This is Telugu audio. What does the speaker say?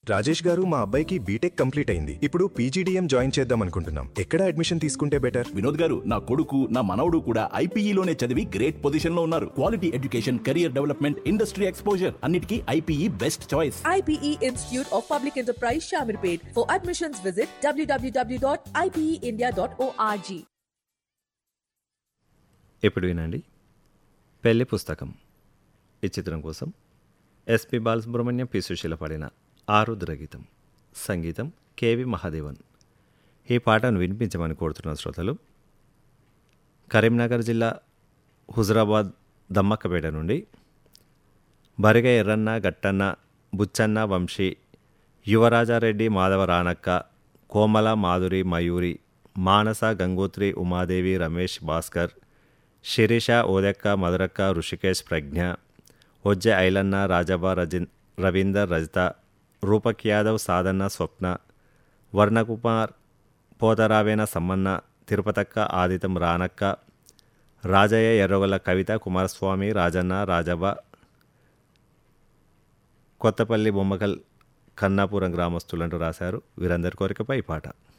రాజేష్ గారు మా అబ్బాయికి బీటెక్ కంప్లీట్ అయింది ఇప్పుడు పీజీడీఎం జాయిన్ చేద్దాం అనుకుంటున్నాం ఎక్కడ అడ్మిషన్ తీసుకుంటే బెటర్ వినోద్ గారు నా కొడుకు నా మనవడు కూడా ఐపీఈలోనే చదివి గ్రేట్ పొజిషన్ లో ఉన్నారు quality education career development industry exposure అన్నిటికీ I P E best choice IPE Institute of Public Enterprise Shamirpet. For admissions, visit www.ipeindia.org. ఇప్పుడు వినండి పెళ్లి పుస్తకం ఈ చిత్రం కోసం ఎస్పి బాలసుబ్రహ్మణ్యం పి సుశీల పాడిన ఆరుద్ర గీతం సంగీతం కేవి మహాదేవన్ ఈ పాటను వినిపించమని కోరుతున్న శ్రోతలు కరీంనగర్ జిల్లా హుజరాబాద్ దమ్మక్కపేట నుండి బరిగ ఎర్రన్న గట్టన్న బుచ్చన్న వంశీ యువరాజారెడ్డి మాధవ రానక్క కోమల మాధురి మయూరి మానస గంగోత్రి ఉమాదేవి రమేష్ భాస్కర్ శిరీష ఓదెక్క మధురక్క ఋషికేశ్ ప్రజ్ఞ ఒజ్జె ఐలన్న రాజబా రజిన్ రవీందర్ రజిత రూపక్ యాదవ్ సాధన్న స్వప్న వర్ణకుమార్ పోతరావేన సమ్మన్న తిరుపతక్క ఆదితం రానక్క రాజయ్య ఎర్రగొల్ల కవిత కుమారస్వామి రాజన్న రాజవ్వ కొత్తపల్లి బొమ్మకల్ కన్నాపురం గ్రామస్తులంటూ రాశారు వీరందరి కోరికపై ఈ పాట